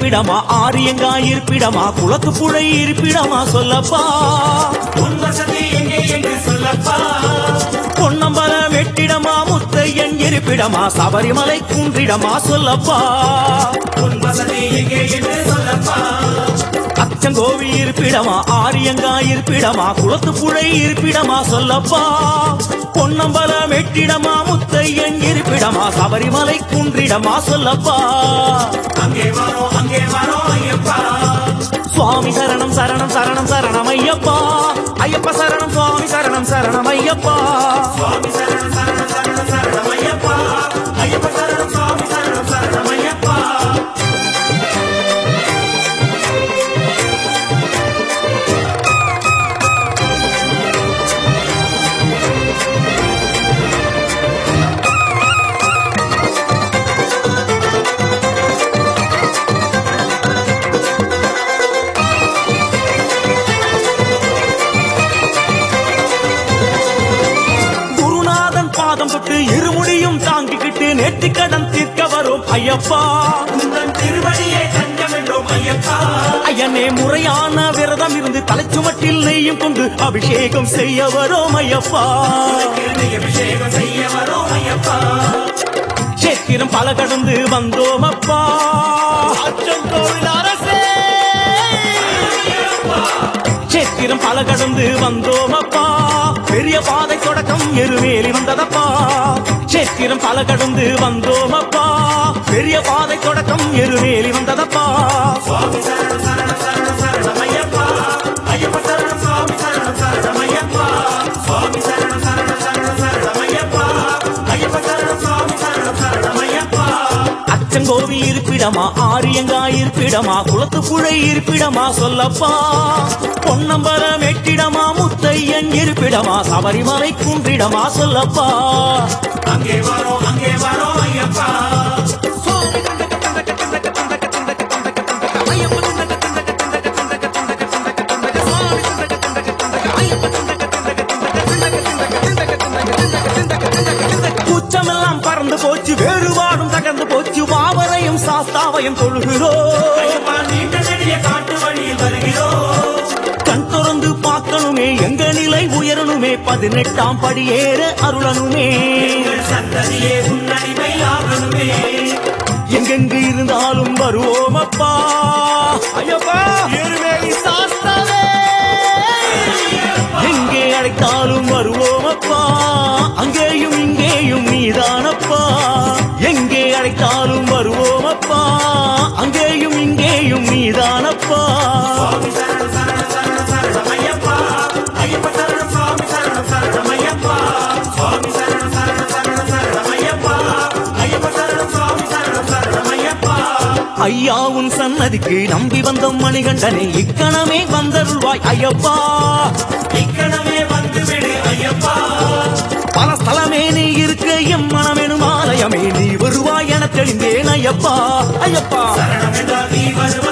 இருப்பிடமா ஆரியங்கா இருப்பிடமா குளத்து புழை இருப்பிடமா சொல்லப்பா உன் வசதி எங்கே என்று சொல்லப்பா பொன்னம்பல வெட்டிடமா முத்தையன் இருப்பிடமா சபரிமலை குன்றிடமா சொல்லப்பா உன் வசதி எங்கே என்று சொல்லப்பா அச்சங்கோவி இருப்பிடமா ஆரியங்கா இருப்பிடமா குளத்து புழை இருப்பிடமா சொல்லப்பா பொன்னம்பல வெட்டிடமா முத்தையன் இருப்பிடமா சபரிமலை குன்றிடமா சொல்லப்பா அங்கே வரோம் அங்கே வரோம் ஐயப்பா சுவாமி சரணம் சரணம் சரணம் சரணம் ஐயப்பா ஐயப்ப சரணம் சுவாமி சரணம் சரணம் ஐயப்பா சுவாமி சரணம் சரணம் சரணம் சரணம் ஐயப்பா ஐயப்ப சரணம் சுவாமி சரணம் சரணம் ஐயப்பா குருநாதன் பாதம் தொட்டு இருமுடியும் தாங்கிக்கிட்டு நெற்றிக்கடன் தீர்க்க வரும் ஐயப்பா உந்தன் திருவடியே தஞ்சம் என்றோம் ஐயப்பா ஐயனே முறையான விரதம் இருந்து தலைச்சுமட்டில் நெய்யும் கொண்டு அபிஷேகம் செய்ய வரும் ஐயப்பா கிருணை அபிஷேகம் செய்ய வரோம் ஐயப்பா சேத்திரம் பல கடந்து வந்தோம் அப்பா சேத்திரம் பல கடந்து வந்தோம் அப்பா பெரிய பாதை தொடக்கம் எருமேலி வந்ததப்பா சேத்திரம் பல கடந்து வந்தோம் அப்பா பெரிய பாதை தொடக்கம் எருமேலி வந்ததப்பா சுவாமி சரணம் சரணம் சரணம் சரணம் ஐயப்பா ஐயப்ப சரணம் சுவாமி சரணம் சரணம் ஐயப்பா சுவாமி சரணம் சரணம் சரணம் சரணம் ஐயப்பா ஐயப்ப சரணம் சுவாமி சரணம் சரணம் ஐயப்பா அச்சங்கோவி இருப்பிடமா ஆரியங்கா இருப்பிடமா குளத்து புழை இருப்பிடமா சொல்லப்பா பொன்னம்பலம் எட்டிடமா முத்தையன் இருப்பிடமா சபரிமலை குன்றிடமா சொல்லப்பா அங்கே வரோம் அங்கே வரோம் ஐயப்பா கூச்சமெல்லாம் பறந்து போச்சு வேறுபாடும் தகர்ந்து போச்சு வாவரையும் சாஸ்தாவையும் தொழுகிறோம் ஐயப்பா நீண்ட நெடிய காட்டு வழியில் வருகிறோம் கண் திறந்து பார்க்கணுமே எங்க நிலை உயரணுமே பதினெட்டாம் படியேற அருளணுமே எங்கள் சந்ததியே உன்னடிமை ஆகணுமே எங்கெங்கு இருந்தாலும் வருவோம் அப்பா ஐயப்பா எருமேலி சாஸ்தாவே எங்கே அழைத்தாலும் வருவோம் அப்பா அங்கேயும் இங்கேயும் நீதானப்பா எங்கே அழைத்தாலும் வருவோம் அப்பா அங்கேயும் இங்கேயும் நீதானப்பா சுவாமி சரணம் சரணம் சரணம் சரணம் ஐயப்பா ஐயப்ப சரணம் சுவாமி சரணம் சரணம் ஐயப்பா சுவாமி சரணம் சரணம் சரணம் சரணம் ஐயப்பா ஐயப்ப சரணம் சுவாமி சரணம் சரணம் ஐயப்பா ஐயா உன் சன்னதிக்கு நம்பி வந்த மணிகண்டனே இக்கணமே வந்தருள்வாய் ஐயப்பா இக்கணமே வந்து விடு ஐயப்பா பல ஸ்தலமே நீ இருக்க எம் மனமெனும் ஆலயமே நீ வருவாய் என தெளிந்தேன் ஐயப்பா ஐயப்பா சரணம் என்றால் நீ வருவாய்